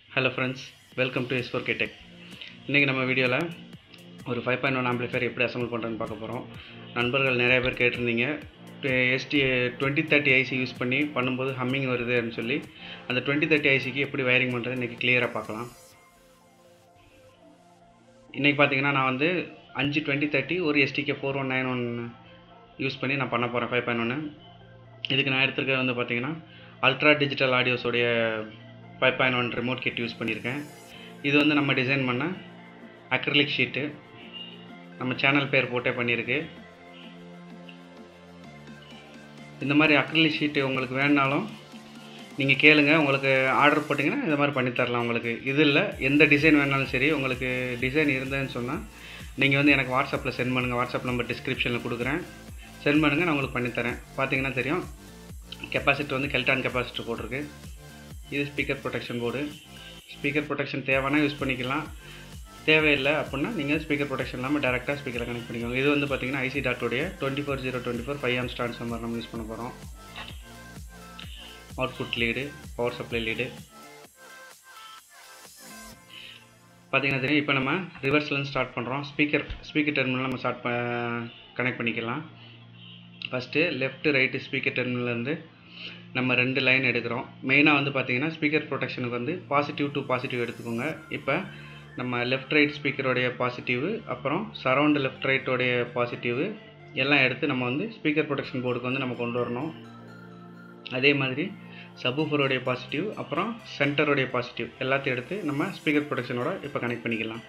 hello friends welcome to S four கேடெக் இன்றைக்கி நம்ம வீடியோவில் ஒரு ஃபைவ் பாயிண்ட் ஒன் ஆம்பிளிஃபையர் எப்படி அசம்பிள் பண்ணுறதுன்னு பார்க்க போகிறோம் நண்பர்கள் நிறைய பேர் கேட்டிருந்தீங்க ST twenty thirty IC use பண்ணி பண்ணும்போது ஹம்மிங் வருதுன்னு சொல்லி அந்த டுவெண்ட்டி தேர்ட்டி ஐசிக்கு எப்படி வயரிங் பண்ணுறது இன்றைக்கி கிளியராக பார்க்கலாம் இன்றைக்கி பார்த்தீங்கன்னா நான் வந்து அஞ்சு டுவெண்ட்டி தேர்ட்டி ஒரு STK four one nine one use பண்ணி நான் பண்ண போகிறேன் ஃபைவ் பாயிண்ட் ஒன்று இதுக்கு நான் எடுத்துருக்கிறது வந்து பார்த்தீங்கன்னா அல்ட்ரா டிஜிட்டல் ஆடியோஸோடைய five point one remote kit use பண்ணியிருக்கேன் இது வந்து நம்ம டிசைன் பண்ண அக்ரலிக் ஷீட்டு நம்ம சேனல் பேர் போட்டே பண்ணியிருக்கு இந்த மாதிரி அக்ரலிக் ஷீட்டு உங்களுக்கு வேணுனாலும் நீங்கள் கேளுங்க உங்களுக்கு ஆர்டர் போட்டிங்கன்னா இந்த மாதிரி பண்ணி தரலாம் உங்களுக்கு இது இல்லை எந்த டிசைன் வேணாலும் சரி உங்களுக்கு டிசைன் இருந்ததுன்னு சொன்னால் நீங்கள் வந்து எனக்கு வாட்ஸ்அப்பில் சென்ட் பண்ணுங்கள் வாட்ஸ்அப் நம்பர் டிஸ்கிரிப்ஷனில் கொடுக்குறேன் சென்ட் பண்ணுங்கள் நான் உங்களுக்கு பண்ணித்தரேன் பார்த்தீங்கன்னா தெரியும் கெப்பாசிட்டி வந்து கெல்டான் கெப்பாசிட்டி போட்டிருக்கு இது speaker protection board speaker protection தேவைன்னா யூஸ் பண்ணிக்கலாம் தேவையில்லை அப்படின்னா நீங்கள் ஸ்பீக்கர் ப்ரொடெக்ஷன் இல்லாமல் டேரெக்டாக ஸ்பீக்கரில் கனெக்ட் பண்ணிக்கோங்க இது வந்து பார்த்தீங்கன்னா ஐசி டாட்டோடைய twenty four zero twenty four five amp ஸ்டான்ஸ் நம்ம யூஸ் பண்ண போகிறோம் output lead power supply lead பார்த்தீங்கன்னா தெரியும் இப்போ நம்ம ரிவர்ஸ்லேருந்து ஸ்டார்ட் பண்ணுறோம் ஸ்பீக்கர் ஸ்பீக்கர் டெர்மினல் நம்ம ஸ்டார்ட் ப கனெக்ட் பண்ணிக்கலாம் ஃபஸ்ட்டு லெஃப்ட் ரைட்டு ஸ்பீக்கர் டெர்மினல்லேருந்து நம்ம ரெண்டு லைன் எடுக்கிறோம் மெயினாக வந்து பார்த்தீங்கன்னா ஸ்பீக்கர் ப்ரொடெக்ஷனுக்கு வந்து பாசிட்டிவ் டு பாசிட்டிவ் எடுத்துக்கோங்க இப்போ நம்ம லெஃப்ட் ரைட் ஸ்பீக்கரோடைய பாசிட்டிவ் அப்புறம் சரௌண்ட் லெஃப்ட் ரைட்டோடைய பாசிட்டிவ் எல்லாம் எடுத்து நம்ம வந்து ஸ்பீக்கர் ப்ரொடெக்ஷன் போர்டுக்கு வந்து நம்ம கொண்டு வரணும் அதே மாதிரி சபூஃபரோடைய பாசிட்டிவ் அப்புறம் சென்டரோடைய பாசிட்டிவ் எல்லாத்தையும் எடுத்து நம்ம ஸ்பீக்கர் ப்ரொடெக்ஷனோட இப்போ கனெக்ட் பண்ணிக்கலாம்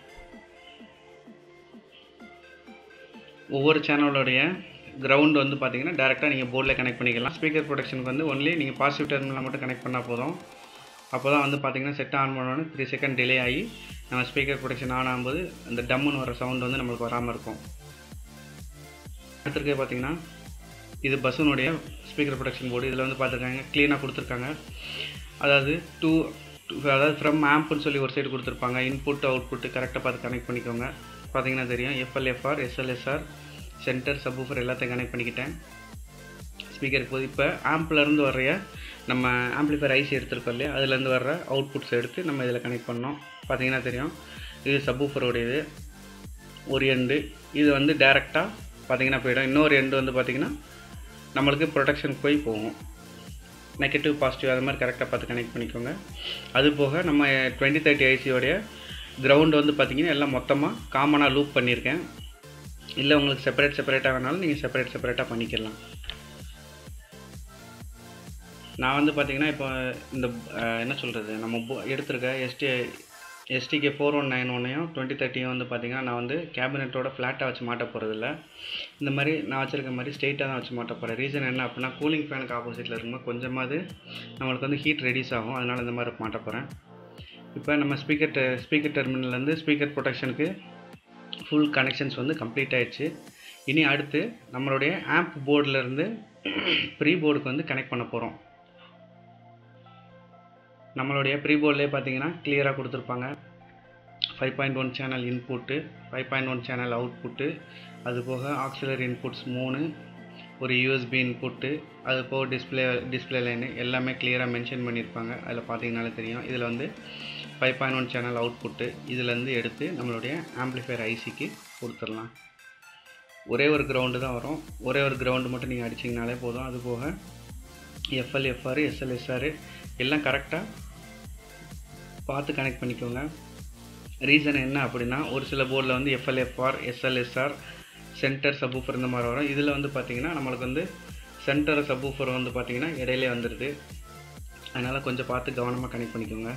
ஒவ்வொரு சேனலோடைய கிரவுண்ட் வந்து பார்த்தீங்கன்னா டேரெக்டாக நீங்கள் போர்டில் கனெக்ட் பண்ணிக்கலாம் ஸ்பீக்கர் ப்ரொடெக்ஷனுக்கு வந்து ஒன்லி நீங்கள் பாசிட்டிவ் டெர்மினல் மட்டும் கனெக்ட் பண்ணால் போதும் அப்போ தான் வந்து பார்த்தீங்கன்னா செட் ஆன் பண்ணோன்னு த்ரீ செகண்ட் டிலே ஆகி நம்ம ஸ்பீக்கர் ப்ரொடெக்ஷன் ஆன் ஆகும்போது அந்த டம்முன்னு வர சவுண்ட் வந்து நம்மளுக்கு வராமல் இருக்கும் அடுத்திருக்கே பார்த்தீங்கன்னா இது பஸ்ஸுனுடைய ஸ்பீக்கர் ப்ரொடெக்ஷன் போர்டு இதில் வந்து பார்த்துருக்காங்க க்ளீனாக கொடுத்துருக்காங்க அதாவது டூ அதாவது ஃப்ரம் ஆம்ப்னு சொல்லி ஒரு சைடு கொடுத்துருப்பாங்க இன்புட் அவுட்புட்டு கரெக்டாக பார்த்து கனெக்ட் பண்ணிக்கோங்க பார்த்தீங்கன்னா தெரியும் எஃப்எல்எஃப்ஆர் எஸ்எல்எஸ்ஆர் சென்டர் சப்வூஃபர் எல்லாத்தையும் கனெக்ட் பண்ணிக்கிட்டேன் ஸ்பீக்கருக்கு போது இப்போ ஆம்ப்லேருந்து வர்ற நம்ம ஆம்ப்ளிஃபயர் ஐசி எடுத்துருக்கோம் இல்லையா அதுலேருந்து வர்ற அவுட்புட்ஸ் எடுத்து நம்ம இதில் கனெக்ட் பண்ணோம் பார்த்தீங்கன்னா தெரியும் இது சப்வூஃபரோடையது ஒரு எண்டு இது வந்து டேரெக்டாக பார்த்தீங்கன்னா போயிடும் இன்னொரு எண்டு வந்து பார்த்திங்கன்னா நம்மளுக்கு ப்ரொடெக்ஷன் போய் போகும் நெகட்டிவ் பாசிட்டிவ் அது மாதிரி கரெக்டாக பார்த்து கனெக்ட் பண்ணிக்கோங்க அது போக நம்ம டுவெண்ட்டி தேர்ட்டி ஐசியோடைய கிரவுண்டு வந்து பார்த்திங்கன்னா எல்லாம் மொத்தமாக காமனாக லூப் பண்ணியிருக்கேன் இல்லை உங்களுக்கு செப்பரேட் செப்பரேட்டாக வேணாலும் நீங்கள் செப்பரேட் செப்பரேட்டாக பண்ணிக்கலாம் நான் வந்து பார்த்திங்கன்னா இப்போ இந்த என்ன சொல்கிறது நம்ம எடுத்திருக்க ST STK four one nine ஒன்னையும் டுவெண்ட்டி தேர்ட்டியும் வந்து பார்த்திங்கன்னா நான் வந்து கேபினெட்டோட ஃப்ளாட்டாக வச்சு மாட்ட போகிறதில்ல இந்த மாதிரி நான் வச்சுருக்க மாதிரி ஸ்ட்ரெயிட்டாக தான் வச்சு மாட்ட போகிறேன் ரீசன் என்ன அப்படின்னா கூலிங் ஃபேனுக்கு ஆப்போசிட்டில் இருக்கும்போது கொஞ்சமாவது நம்மளுக்கு வந்து ஹீட் ரெடியூஸ் ஆகும் அதனால் இந்த மாதிரி மாட்ட போகிறேன் இப்போ நம்ம ஸ்பீக்கர் ஸ்பீக்கர் டெர்மினல்லேருந்து ஸ்பீக்கர் ப்ரொடெக்ஷனுக்கு ஃபுல் கனெக்ஷன்ஸ் வந்து கம்ப்ளீட் ஆகிடுச்சு இனி அடுத்து நம்மளுடைய ஆம்ப் போர்டிலேருந்து ப்ரீ போர்டுக்கு வந்து கனெக்ட் பண்ண போகிறோம் நம்மளுடைய ப்ரீ போர்ட்லேயே பார்த்தீங்கன்னா கிளியராக கொடுத்துருப்பாங்க five point one channel input five point one channel output அது போக ஆக்சிலரி இன்புட்ஸ் மூணு ஒரு யூஎஸ்பி இன்புட்டு அது போக டிஸ்பிளே டிஸ்பிளே லைனு எல்லாமே கிளியராக மென்ஷன் பண்ணியிருப்பாங்க அதில் பார்த்தீங்கனாலே தெரியும் இதில் வந்து five point one channel output இதுலேருந்து எடுத்து நம்மளுடைய ஆம்ப்ளிஃபயர் ஐசிக்கு கொடுத்துடலாம் ஒரே ஒரு கிரவுண்டு தான் வரும் ஒரே ஒரு கிரவுண்டு மட்டும் நீங்கள் அடிச்சிங்கனாலே போதும் அது போக எஃப்எல் எஃப்ஆர் எஸ்எல்எஸ்ஆர் எல்லாம் கரெக்டாக பார்த்து கனெக்ட் பண்ணிக்கோங்க ரீசன் என்ன அப்படின்னா ஒரு சில போர்டில் வந்து எஃப்எல்எஃப்ஆர் எஸ்எல்எஸ்ஆர் சென்டர் சப்வூஃபர் இந்த மாதிரி வரும் இதில் வந்து பார்த்திங்கன்னா நம்மளுக்கு வந்து சென்டர் சப்வூஃபர் வந்து பார்த்திங்கன்னா இடையிலே வந்துடுது அதனால் கொஞ்சம் பார்த்து கவனமாக கனெக்ட் பண்ணிக்கோங்க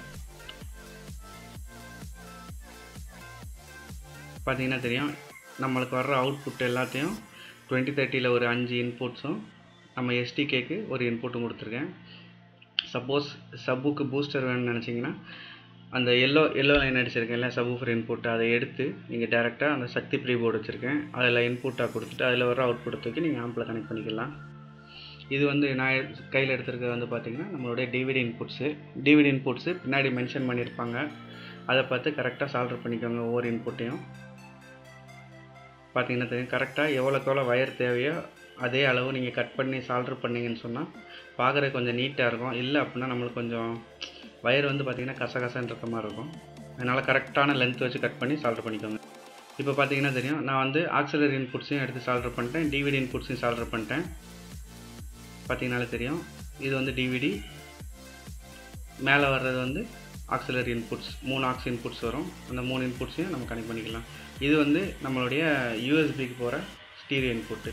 பார்த்தீங்கன்னா தெரியும் நம்மளுக்கு வர்ற அவுட்புட் எல்லாத்தையும் டுவெண்ட்டி தேர்ட்டியில் ஒரு அஞ்சு இன்புட்ஸும் நம்ம எஸ்டிகேக்கு ஒரு இன்புட்டும் கொடுத்துருக்கேன் சப்போஸ் சப்புக்கு பூஸ்டர் வேணும்னு நினச்சிங்கன்னா அந்த எல்லோ எல்லோ லைன் அடிச்சிருக்கேன் இல்லை சப்வூஃபர் இன்புட் அதை எடுத்து நீங்கள் டேரெக்டாக அந்த சக்தி ப்ரீ போர்டு வச்சுருக்கேன் அதில் இன்புட்டாக கொடுத்துட்டு அதில் வர அவுட்புட்டை தூக்கி நீங்கள் ஆம்பில் கனெக்ட் பண்ணிக்கலாம் இது வந்து நான் கையில் எடுத்துருக்கிறது வந்து பார்த்திங்கன்னா நம்மளுடைய டிவிடி இன்புட்ஸு டிவிடி இன்புட்ஸு பின்னாடி மென்ஷன் பண்ணியிருப்பாங்க அதை பார்த்து கரெக்டாக சால்டர் பண்ணிக்கோங்க ஒவ்வொரு இன்புட்டையும் பார்த்தீங்கன்னா தெரியும் கரெக்டாக எவ்வளோக்கு எவ்வளோ வயர் தேவையோ அதே அளவு நீங்கள் கட் பண்ணி சால்ட்ரு பண்ணிங்கன்னு சொன்னால் பார்க்குறது கொஞ்சம் நீட்டாக இருக்கும் இல்லை அப்படின்னா நம்மளுக்கு கொஞ்சம் வயர் வந்து பார்த்திங்கன்னா கசகசன்னு இருக்க மாதிரி இருக்கும் அதனால் கரெக்டான லென்த் வச்சு கட் பண்ணி சால்டர் பண்ணிக்கோங்க இப்போ பார்த்தீங்கன்னா தெரியும் நான் வந்து ஆக்சிலரி இன்புட்ஸையும் எடுத்து சால்டர் பண்ணிட்டேன் டிவிடி இன்புட்ஸையும் சால்டர் பண்ணிட்டேன் பார்த்தீங்கனாலே தெரியும் இது வந்து டிவிடி மேலே வர்றது வந்து ஆக்சிலரி இன்புட்ஸ் மூணு ஆக்ஸ் இன்புட்ஸ் வரும் அந்த மூணு இன்புட்ஸையும் நம்ம கனெக்ட் பண்ணிக்கலாம் இது வந்து நம்மளுடைய யூஎஸ்பிக்கு போகிற ஸ்டீரியோ இன்புட்டு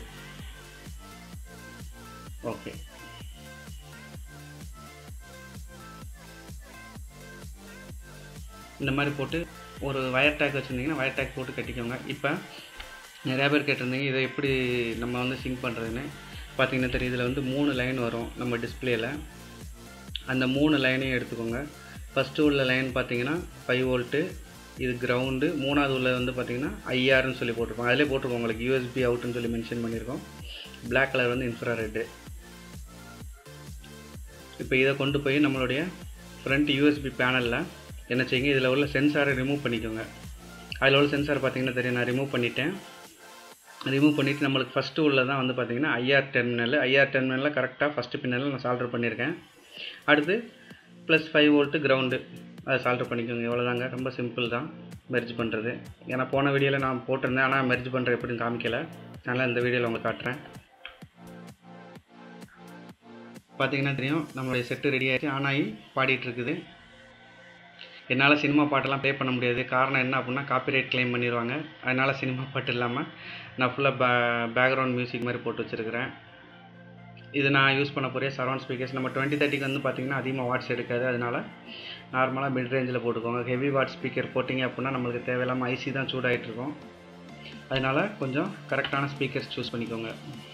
ஓகே இந்த மாதிரி போட்டு ஒரு வயர் டேக் வச்சுருந்தீங்கன்னா வயர் டேக் போட்டு கட்டிக்கோங்க இப்போ நிறையா பேர் கேட்டிருந்தீங்க இதை எப்படி நம்ம வந்து சிங்க் பண்ணுறதுன்னு பார்த்தீங்கன்னா தெரியும் இதில் வந்து மூணு லைன் வரும் நம்ம டிஸ்பிளேயில் அந்த மூணு லைனையும் எடுத்துக்கோங்க ஃபஸ்ட்டு உள்ள லைன் பார்த்தீங்கன்னா ஃபைவ் வோல்ட்டு இது கிரவுண்டு மூணாவது உள்ள வந்து பார்த்தீங்கன்னா ஐஆர்னு சொல்லி போட்டிருக்கோம் அதிலே போட்டிருக்கோம் உங்களுக்கு யூஎஸ்பி அவுட்டுன்னு சொல்லி மென்ஷன் பண்ணியிருக்கோம் பிளாக் கலர் வந்து இன்ஃப்ரா ரெட்டு இப்போ இதை கொண்டு போய் நம்மளுடைய ஃப்ரண்ட் யூஎஸ்பி பேனலில் என்ன செய்யுங்க இதில் உள்ள சென்சாரை ரிமூவ் பண்ணிக்கோங்க அதில் உள்ள சென்சார் பார்த்தீங்கன்னா தெரியும் நான் ரிமூவ் பண்ணிட்டேன் ரிமூவ் பண்ணிவிட்டு நம்மளுக்கு ஃபஸ்ட்டு உள்ள தான் வந்து பார்த்தீங்கன்னா ஐஆர் டெர்மினல் ஐஆர் டெர்மினலில் கரெக்டாக ஃபஸ்ட்டு பின்னலில் நான் சால்டர் பண்ணியிருக்கேன் அடுத்து ப்ளஸ் ஃபைவ் வோல்ட்டு கிரவுண்டு அதை சால்டர் பண்ணிக்கோங்க இவ்வளோதாங்க ரொம்ப சிம்பிள் தான் மெர்ஜ் பண்ணுறது ஏன்னா போன வீடியோவில் நான் போட்டிருந்தேன் ஆனால் மெர்ஜ் பண்ணுற எப்படின்னு காமிக்கலை அதனால் இந்த வீடியோவில் உங்களுக்கு காட்டுறேன் பார்த்தீங்கன்னா தெரியும் நம்மளுடைய செட்டு ரெடி ஆகிடுச்சு ஆன் ஆகி பாடிட்டு இருக்குது என்னால் சினிமா பாட்டெல்லாம் ப்ளே பண்ண முடியாது காரணம் என்ன அப்படின்னா காப்பிரைட் க்ளைம் பண்ணிடுவாங்க அதனால் சினிமா பாட்டு இல்லாமல் நான் ஃபுல்லாக பே பேக்ரவுண்ட் மியூசிக் மாதிரி போட்டு வச்சுருக்கிறேன் இது நான் யூஸ் பண்ண போகிற சரௌண்ட் ஸ்பீக்கர்ஸ் நம்ம டுவெண்ட்டி தேர்ட்டிக்கு வந்து பார்த்திங்கன்னா அதிகமாக வாட்ஸ் எடுக்காது அதனால் நார்மலாக மிட் ரேஞ்சில் போட்டுக்கோங்க ஹெவி வாட் ஸ்பீக்கர் போட்டிங்க அப்படின்னா நம்மளுக்கு தேவையில்லாமல் ஐசி தான் சூடாகிட்டு இருக்கும் அதனால் கொஞ்சம் கரெக்டான ஸ்பீக்கர்ஸ் சூஸ் பண்ணிக்கோங்க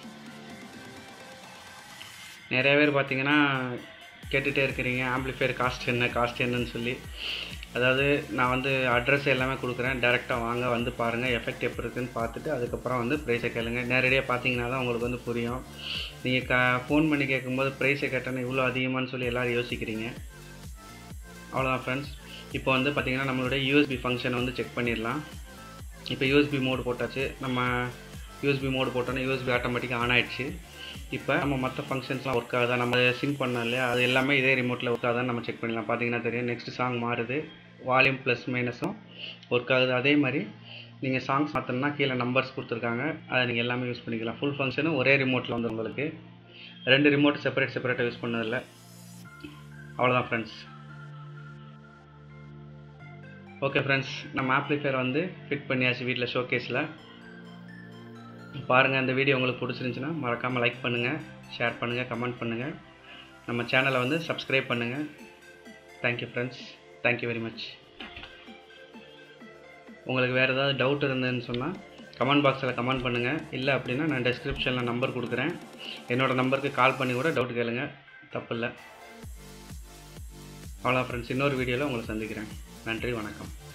நிறைய பேர் பார்த்தீங்கன்னா கேட்டுகிட்டே இருக்கிறீங்க ஆம்ப்ளிஃபையர் காஸ்ட் என்ன காஸ்ட் என்னன்னு சொல்லி அதாவது நான் வந்து அட்ரஸ் எல்லாமே கொடுக்குறேன் டேரெக்டாக வாங்க வந்து பாருங்கள் எஃபெக்ட் எப்படி இருக்குன்னு பார்த்துட்டு அதுக்கப்புறம் வந்து ப்ரைஸை கேளுங்க நேரடியாக பார்த்தீங்கன்னா தான் உங்களுக்கு வந்து புரியும் நீங்கள் க ஃபோன் பண்ணி கேட்கும்போது ப்ரைஸை கேட்டோன்னு இவ்வளோ அதிகமானு சொல்லி எல்லோரும் யோசிக்கிறீங்க அவ்வளோதான் ஃப்ரெண்ட்ஸ் இப்போ வந்து பார்த்திங்கன்னா நம்மளுடைய யூஎஸ்பி ஃபங்க்ஷனை வந்து செக் பண்ணிடலாம் இப்போ யூஎஸ்பி மோடு போட்டாச்சு நம்ம யூஎஸ்பி மோடு போட்டோன்னா யூஎஸ்பி ஆட்டோமேட்டிக்காக ஆன் ஆயிடுச்சு இப்போ நம்ம மற்ற ஃபங்க்ஷன்ஸ்லாம் ஒர்க் ஆகுதா நம்ம சிங்க் பண்ணோம் இல்லையா அது எல்லாமே இதே ரிமோட்டில் ஒர்க் ஆகுதான்னு நம்ம செக் பண்ணிடலாம் பார்த்தீங்கன்னா தெரியும் நெக்ஸ்ட் சாங் மாறுது வால்யூம் ப்ளஸ் மைனஸும் ஒர்க் ஆகுது அதே மாதிரி நீங்கள் சாங்ஸ் மாற்றணும்னா கீழே நம்பர்ஸ் கொடுத்துருக்காங்க அதை நீங்கள் எல்லாமே யூஸ் பண்ணிக்கலாம் ஃபுல் ஃபங்க்ஷனும் ஒரே ரிமோட்டில் வந்து உங்களுக்கு ரெண்டு ரிமோட் செப்பரேட் செப்பரேட்டாக யூஸ் பண்ணதில்லை அவ்வளோதான் ஃப்ரெண்ட்ஸ் ஓகே ஃப்ரெண்ட்ஸ் நம்ம ஆப்ளிஃபையர் வந்து ஃபிட் பண்ணியாச்சு வீட்டில் ஷோகேஸில் பாருங்கள் இந்த வீடியோ உங்களுக்கு பிடிச்சிருந்துச்சின்னா மறக்காமல் லைக் பண்ணுங்கள் ஷேர் பண்ணுங்கள் கமெண்ட் பண்ணுங்கள் நம்ம சேனலை வந்து சப்ஸ்கிரைப் பண்ணுங்கள் thank you friends thank you very much உங்களுக்கு வேறு ஏதாவது டவுட் இருந்ததுன்னு சொன்னால் கமெண்ட் பாக்ஸில் கமெண்ட் பண்ணுங்கள் இல்லை அப்படின்னா நான் டெஸ்கிரிப்ஷனில் நம்பர் கொடுக்குறேன் என்னோடய நம்பருக்கு கால் பண்ணி கூட டவுட் கேளுங்க தப்பு இல்லை அவ்வளோ ஃப்ரெண்ட்ஸ் இன்னொரு வீடியோவில் உங்களை சந்திக்கிறேன் நன்றி வணக்கம்